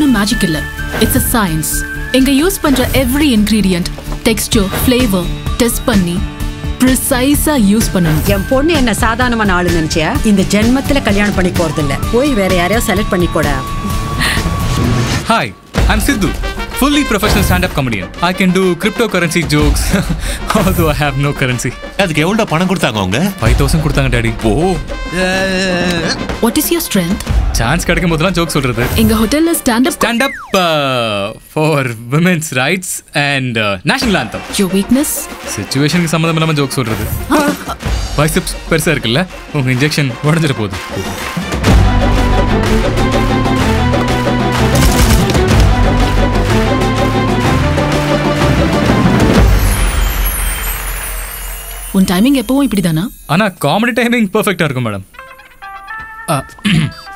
வெறும் மேஜிக் இல்ல it's a science இங்க யூஸ் பண்ற every ingredient texture flavour test பண்ணி ப்ரிசைஸா யூஸ் பண்ணணும் என் பொண்ணு என்ன சாதாரணமான ஆளு நினைச்சியா இந்த ஜென்மத்துல கல்யாணம் பண்ணி போறது இல்ல போய் வேற யாரையோ செலக்ட் பண்ணிக்கோடா Hi, I'm Sidhu, fully professional stand-up comedian. I can do cryptocurrency jokes, although I have no currency. அதுக்கு எவ்வளோ பணம் கொடுத்தாங்க அவங்க ஃபைவ் தௌசண்ட் கொடுத்தாங்க daddy oh what is your strength chance கிடைக்கும் போதெல்லாம் ஜோக் சொல்றது எங்க ஹோட்டல்ல stand up stand up for women's rights and national anthem your weakness சுச்சுவேஷனுக்கு சம்மந்தம் இல்லாமல் ஜோக் சொல்றது பைசப்ஸ் பெருசா இருக்குல்ல உங்க இன்ஜெக்ஷன் உடஞ்சிட போகுது உன் டைமிங் எப்பவும் இப்படிதானா ஆனா காமெடி டைமிங் பெர்ஃபெக்ட்டா இருக்கும் மேடம்